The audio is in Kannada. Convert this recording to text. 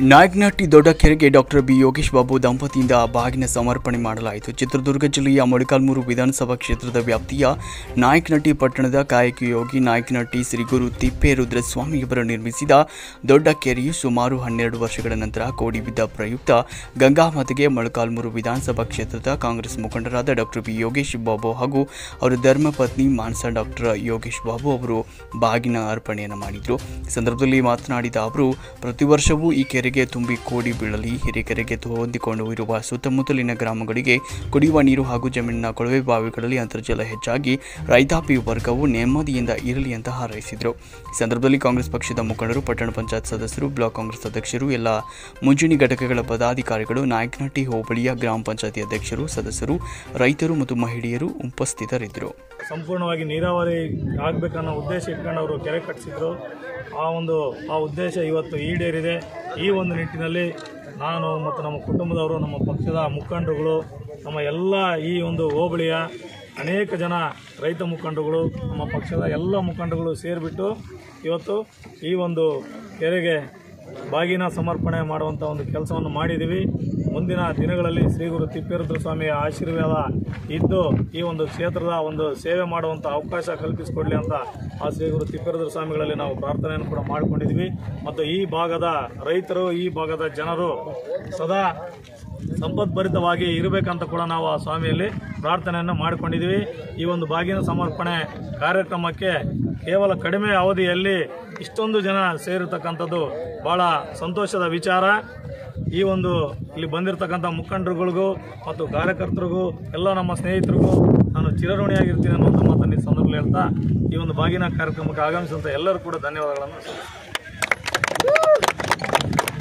ನಾಯಕನಹಟ್ಟಿ ದೊಡ್ಡ ಕೆರೆಗೆ ಡಾಕ್ಟರ್ ಬಿ ಯೋಗೇಶ್ ಬಾಬು ದಂಪತಿಯಿಂದ ಬಾಗಿನ ಸಮರ್ಪಣೆ ಮಾಡಲಾಯಿತು ಚಿತ್ರದುರ್ಗ ಜಿಲ್ಲೆಯ ಮೊಳಕಾಲ್ಮೂರು ವಿಧಾನಸಭಾ ಕ್ಷೇತ್ರದ ವ್ಯಾಪ್ತಿಯ ನಾಯಕನಹಟ್ಟಿ ಪಟ್ಟಣದ ಕಾಯಕ ಯೋಗಿ ನಾಯಕನಹಟ್ಟಿ ಶ್ರೀ ಗುರು ತಿಪ್ಪೇರುದ್ರಸ್ವಾಮಿಯವರು ನಿರ್ಮಿಸಿದ ದೊಡ್ಡ ಕೆರೆಯು ಸುಮಾರು ಹನ್ನೆರಡು ವರ್ಷಗಳ ನಂತರ ಕೋಡಿ ಬಿದ್ದ ಪ್ರಯುಕ್ತ ಗಂಗಾಮಾತೆಗೆ ಮೊಳಕಾಲ್ಮೂರು ವಿಧಾನಸಭಾ ಕ್ಷೇತ್ರದ ಕಾಂಗ್ರೆಸ್ ಮುಖಂಡರಾದ ಡಾಕ್ಟರ್ ಬಿ ಯೋಗೇಶ್ ಬಾಬು ಹಾಗೂ ಅವರ ಧರ್ಮಪತ್ನಿ ಮಾನಸ ಡಾಕ್ಟರ್ ಯೋಗೇಶ್ ಬಾಬು ಅವರು ಬಾಗಿನ ಅರ್ಪಣೆಯನ್ನು ಮಾಡಿದರು ಈ ಸಂದರ್ಭದಲ್ಲಿ ಮಾತನಾಡಿದ ಅವರು ಪ್ರತಿ ವರ್ಷವೂ ಈ ಕೆರೆಗೆ ತುಂಬಿ ಕೋಡಿ ಬೀಳಲಿ ಹಿರೇಕೆರೆಗೆ ಹೊಂದಿಕೊಂಡು ಇರುವ ಸುತ್ತಮುತ್ತಲಿನ ಗ್ರಾಮಗಳಿಗೆ ಕುಡಿಯುವ ನೀರು ಹಾಗೂ ಜಮೀನಿನ ಕೊಳವೆ ಬಾವಿಗಳಲ್ಲಿ ಅಂತರ್ಜಲ ಹೆಚ್ಚಾಗಿ ರೈತಾಪಿ ವರ್ಗವು ನೆಮ್ಮದಿಯಿಂದ ಇರಲಿ ಅಂತ ಹಾರೈಸಿದರು ಈ ಸಂದರ್ಭದಲ್ಲಿ ಕಾಂಗ್ರೆಸ್ ಪಕ್ಷದ ಮುಖಂಡರು ಪಟ್ಟಣ ಪಂಚಾಯತ್ ಸದಸ್ಯರು ಬ್ಲಾಕ್ ಕಾಂಗ್ರೆಸ್ ಅಧ್ಯಕ್ಷರು ಎಲ್ಲ ಮುಂಚೂಣಿ ಘಟಕಗಳ ಪದಾಧಿಕಾರಿಗಳು ನಾಯಕನಹಟ್ಟಿ ಹೋಬಳಿಯ ಗ್ರಾಮ ಪಂಚಾಯತಿ ಅಧ್ಯಕ್ಷರು ಸದಸ್ಯರು ರೈತರು ಮತ್ತು ಮಹಿಳೆಯರು ಉಪಸ್ಥಿತರಿದ್ದರು ಸಂಪೂರ್ಣವಾಗಿ ನೀರಾವರಿ ಆಗಬೇಕನ್ನೋ ಉದ್ದೇಶ ಇಟ್ಕೊಂಡು ಅವರು ಕೆರೆ ಕಟ್ಟಿಸಿದ್ರು ಆ ಒಂದು ಆ ಉದ್ದೇಶ ಇವತ್ತು ಈಡೇರಿದೆ ಈ ಒಂದು ನಿಟ್ಟಿನಲ್ಲಿ ನಾನು ಮತ್ತು ನಮ್ಮ ಕುಟುಂಬದವರು ನಮ್ಮ ಪಕ್ಷದ ಮುಖಂಡರುಗಳು ನಮ್ಮ ಎಲ್ಲ ಈ ಒಂದು ಹೋಬಳಿಯ ಅನೇಕ ಜನ ರೈತ ಮುಖಂಡರುಗಳು ನಮ್ಮ ಪಕ್ಷದ ಎಲ್ಲ ಮುಖಂಡರುಗಳು ಸೇರಿಬಿಟ್ಟು ಇವತ್ತು ಈ ಒಂದು ಕೆರೆಗೆ ಬಾಗಿನ ಸಮರ್ಪಣೆ ಮಾಡುವಂಥ ಒಂದು ಕೆಲಸವನ್ನು ಮಾಡಿದ್ದೀವಿ ಮುಂದಿನ ದಿನಗಳಲ್ಲಿ ಶ್ರೀ ಗುರು ತಿಪ್ಪೇರುದ್ರ ಸ್ವಾಮಿಯ ಆಶೀರ್ವಾದ ಇದ್ದು ಈ ಒಂದು ಕ್ಷೇತ್ರದ ಒಂದು ಸೇವೆ ಮಾಡುವಂಥ ಅವಕಾಶ ಕಲ್ಪಿಸಿಕೊಡ್ಲಿ ಅಂತ ಆ ಶ್ರೀ ಗುರು ತಿಪ್ಪೇರುದ್ರ ಸ್ವಾಮಿಗಳಲ್ಲಿ ನಾವು ಪ್ರಾರ್ಥನೆಯನ್ನು ಕೂಡ ಮಾಡಿಕೊಂಡಿದ್ದೀವಿ ಮತ್ತು ಈ ಭಾಗದ ರೈತರು ಈ ಭಾಗದ ಜನರು ಸದಾ ಸಂಪದ್ಭರಿತವಾಗಿ ಇರಬೇಕಂತ ಕೂಡ ನಾವು ಆ ಸ್ವಾಮಿಯಲ್ಲಿ ಪ್ರಾರ್ಥನೆಯನ್ನು ಮಾಡಿಕೊಂಡಿದ್ದೀವಿ ಈ ಒಂದು ಬಾಗಿನ ಸಮರ್ಪಣೆ ಕಾರ್ಯಕ್ರಮಕ್ಕೆ ಕೇವಲ ಕಡಿಮೆ ಅವಧಿಯಲ್ಲಿ ಇಷ್ಟೊಂದು ಜನ ಸೇರಿರ್ತಕ್ಕಂಥದ್ದು ಬಹಳ ಸಂತೋಷದ ವಿಚಾರ ಈ ಒಂದು ಇಲ್ಲಿ ಬಂದಿರತಕ್ಕಂಥ ಮುಖಂಡರುಗಳಿಗೂ ಮತ್ತು ಕಾರ್ಯಕರ್ತರಿಗೂ ಎಲ್ಲ ನಮ್ಮ ಸ್ನೇಹಿತರಿಗೂ ನಾನು ಚಿರಋಣಿಯಾಗಿರ್ತೀನಿ ಅನ್ನುವಂಥ ಮಾತನ್ನು ಈ ಸಂದರ್ಭದಲ್ಲಿ ಹೇಳ್ತಾ ಈ ಒಂದು ಬಾಗಿನ ಕಾರ್ಯಕ್ರಮಕ್ಕೆ ಆಗಮಿಸಿದಂಥ ಎಲ್ಲರೂ ಕೂಡ ಧನ್ಯವಾದಗಳನ್ನು